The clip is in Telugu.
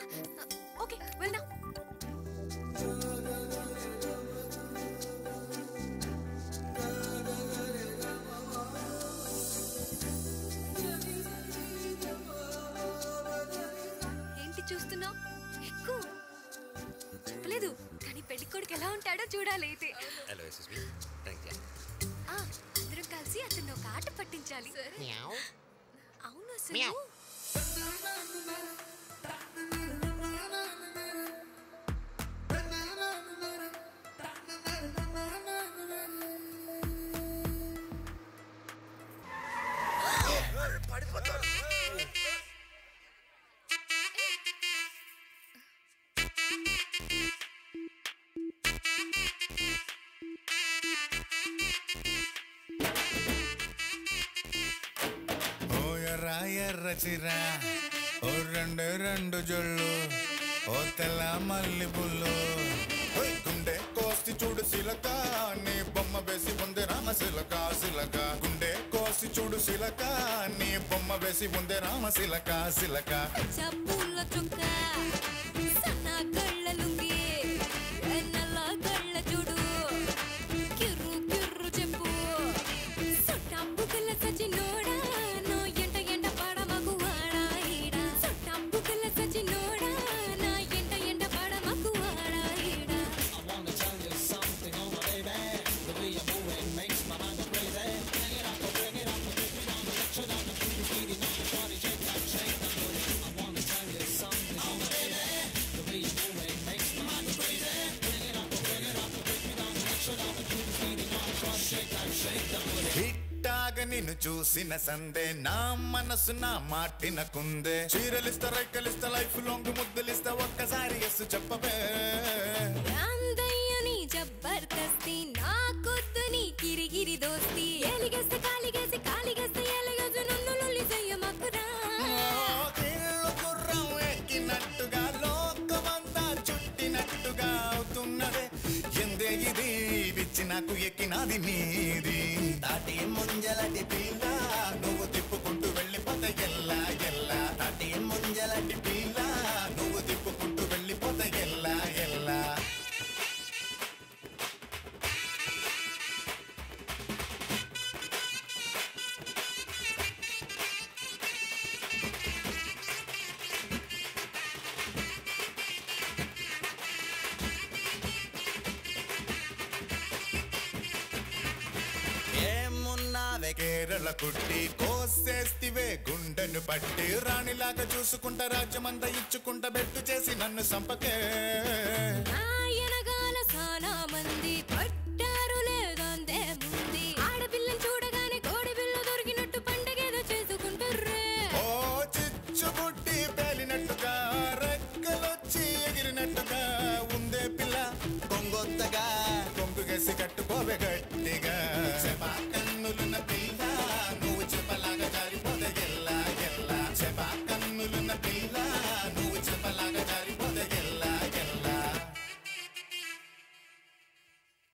ఓకే వెళ్దాం ఏంటి చూస్తున్నావు ఎక్కువ చెప్పలేదు కానీ పెళ్లి కొడుకు ఎలా ఉంటాడో చూడాలి అయితే హలో ఎస్ఎస్బి థ్యాంక్ యూ ఆ, అందరం కలిసి అతను ఒక ఆట పట్టించాలి అవును అసలు ఓ ఎర్ర ఎర్ర చిర ఓ రెండు రెండు జొళ్ళు ఓ తెల్ల మల్లి పుల్లు ఓయ్ గుండె కోసి చూడు సిలక నీ బొమ్మ వేసి ఉంది రామ సిలక సిలక గుండె కోసి చూడు సిలక నీ బొమ్మ వేసి ఉంది రామ సిలక సిలక చప్పుల చుక్క సన్న కళ్ళ లుంగి నల్ల కళ్ళ చూడు కిర్రు కిర్రు చెప్పు సొట్టంబు కళ్ళ సచినోడా నో ఎంట ఎంట పాడ మగు వాడా ఈడా సొట్టంబు కళ్ళ సచినోడా నా ఎంట ఎంట పాడ మగు వాడా ఈడా హిట్టాగ నిన్ను చూసిన సందే నా మనసు నా మాటిన కుందే చీరలిస్తా రైకలిస్తా లైఫ్ లాంగ్ ముద్దులిస్తా ఒక్కసారి ఎస్ చెప్పవే అందయ్యని జబర్దస్తి నా కొద్దు నీ కిరిగిరి దోస్తి ఎలిగేస్తే కాలిగేసి కాలిగేస్తే ఎలిగేసి నన్ను లొల్లి చెయ్య మక్కురా కీళ్ళు గుర్రం ఎక్కినట్టుగా లోకమంతా చుట్టినట్టుగా అవుతున్నదే ఎందే ఇది విచ్చి నాకు ఎక్కినది నీది తాటి ముంజలటి పిల్ల నువ్వు తిప్పుకుంటూ వెళ్ళిపోతే ఎల్లా ఎల్లా తాటి ముంజలటి పిల్ల నువ్వు తిప్పుకుంటూ వెళ్ళిపోతే ఎల్లా ఎల్లా ఏమున్నావే కేరళ కుట్టి కోసేస్తివే గుండెను పట్టి రాణిలాగా చూసుకుంటా రాజ్యమంతా ఇచ్చుకుంటా బెట్టు చేసి నన్ను సంపకే ఆయనగాల సానా మంది పట్టారు లేదంతే ముంది ఆడపిల్లని చూడగానే కోడి పిల్ల దొరికినట్టు పండగేదో చేసుకుంటుర్రే ఓ చిచ్చుబుట్టి పేలినట్టుగా రెక్కలొచ్చి ఎగిరినట్టుగా ఉందే పిల్ల కొంగొత్తగా కొంగు గసి కట్టుకోవే గట్టిగా